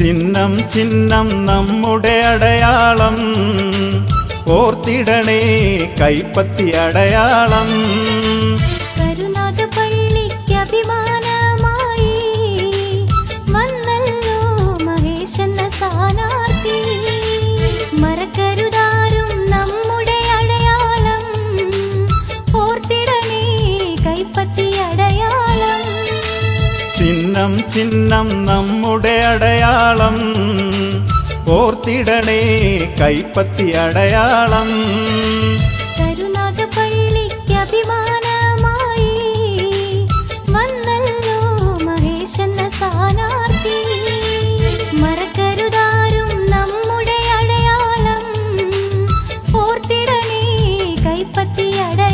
ചിഹ്നം ചിഹ്നം നമ്മുടെ അടയാളം ഓർത്തിടണേ കൈപ്പത്തി അടയാളം കരുനാഗ പള്ളിക്ക് അഭിമാനമായി വന്നല്ലോ മഹേശെന്ന സ്ഥാനാർത്ഥി മറക്കരുതാരും നമ്മുടെ അടയാളം ഓർത്തിടണേ കൈപ്പത്തി അടയാളം ചിഹ്നം ചിഹ്നം നമ്മുടെ അടയാളം ഓർത്തിടണേ കൈപ്പത്തി അടയാളം കരുനാഗ പള്ളിക്ക് അഭിമാനമായി വന്നല്ലോ മഹേശെന്ന സ്ഥാനാർത്ഥി മറക്കരുതാരും നമ്മുടെ അടയാളം ഓർത്തിടണേ കൈപ്പത്തി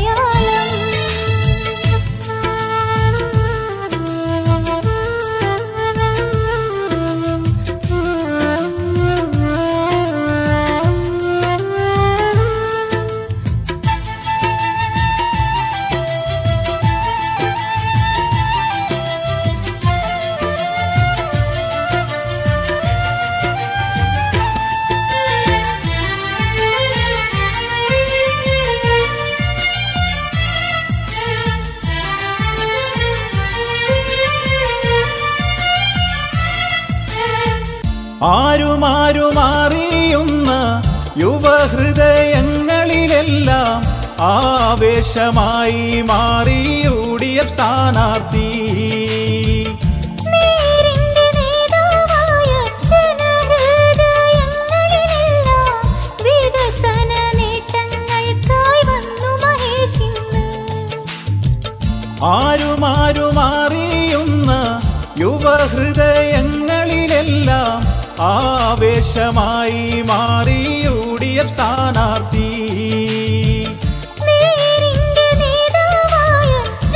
അടയാളം ആരുമാരും അറിയുന്ന യുവഹൃദയങ്ങളിലെല്ലാം ആവേശമായി മാറിയൂടിയ സ്ഥാനാർത്ഥി നേരിന്റെ നേതാവായ ജനഹൃദയങ്ങളിലെല്ലാം വികസന നേട്ടങ്ങൾക്കായി വന്നു മഹേഷിന്ന് ആരുമാരും അറിയുന്ന യുവഹൃദയങ്ങളിലെല്ലാം ആവേശമായി മാറിയൂടിയ സ്ഥാനാർത്ഥി നേരിന്റെ നേതാവായ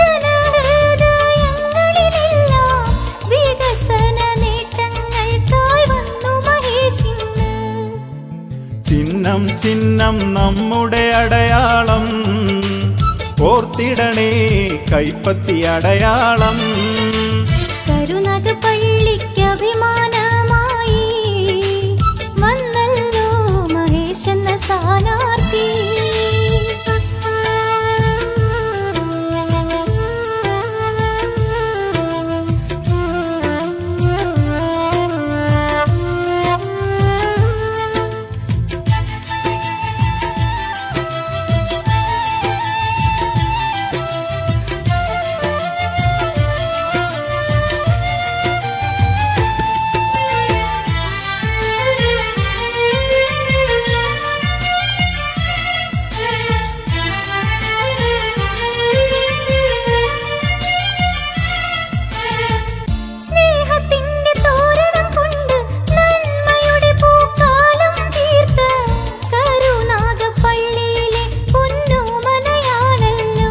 ജനഹൃദയങ്ങളിലെല്ലാം വികസന നേട്ടങ്ങൾക്കായി വന്നു മഹേഷിന്ന് ചിഹ്നം ചിഹ്നം നമ്മുടെ അടയാളം ഓർത്തിടണേ കൈപ്പത്തി അടയാളം കരുനഗ പള്ളിക്ക് അഭിമാനമായി വന്നല്ലോ മഹേശെന്ന സ്ഥാനാർത്ഥി സ്നേഹത്തിന്റെ തോരണം കൊണ്ട് നന്മയുടെ പൂക്കാലം തീർത്ത കരുനാഗപ്പള്ളിയിലെ പൊന്നോമനയാണല്ലോ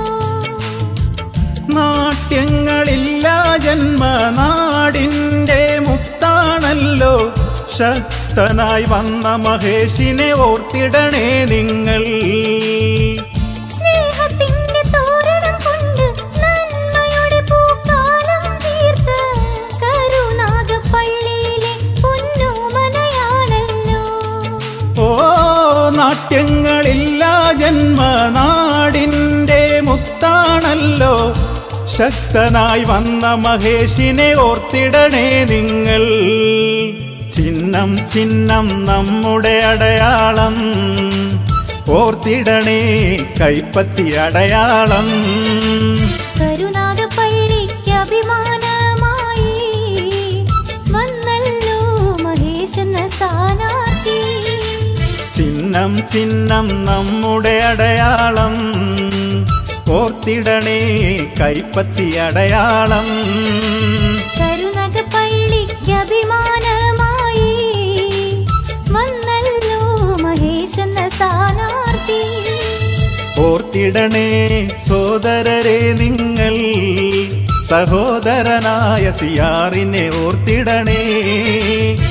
നാട്യങ്ങളില്ല ജന്മനാടിൻ്റെ മുത്താണല്ലോ ശക്തനായി വന്ന മഹേഷിനെ ഓർത്തിടണേ നിങ്ങൾ സ്നേഹത്തിന്റെ തോരണം കൊണ്ട് നന്മയുടെ പൂക്കാലം തീർത്ത കരുനാഗപ്പള്ളിയിലെ പൊന്നോമനയാണല്ലോ ഓ നാട്യങ്ങളില്ല ജന്മനാടിൻ്റെ മുത്താണല്ലോ ശക്തനായി വന്ന മഹേഷിനെ ഓർത്തിടണേ നിങ്ങൾ ചിഹ്നം ചിഹ്നം നമ്മുടെ അടയാളം ഓർത്തിടണേ കൈപ്പത്തി അടയാളം കരുനാഗപ്പള്ളിക്ക് അഭിമാനമായി വന്നല്ലോ മഹേശെന്ന സ്ഥാനാർത്ഥി ചിഹ്നം ചിഹ്നം നമ്മുടെ അടയാളം ഓർത്തിടണേ കൈപ്പത്തി അടയാളം കരുനാഗപ്പള്ളിക്ക് അഭിമാനമായി വന്നല്ലോ മഹേശെന്ന സ്ഥാനാർത്ഥി ഓർത്തിടണേ സോദരരെ നിങ്ങൾ സഹോദരനായ സിയാറിനെ ഓർത്തിടണേ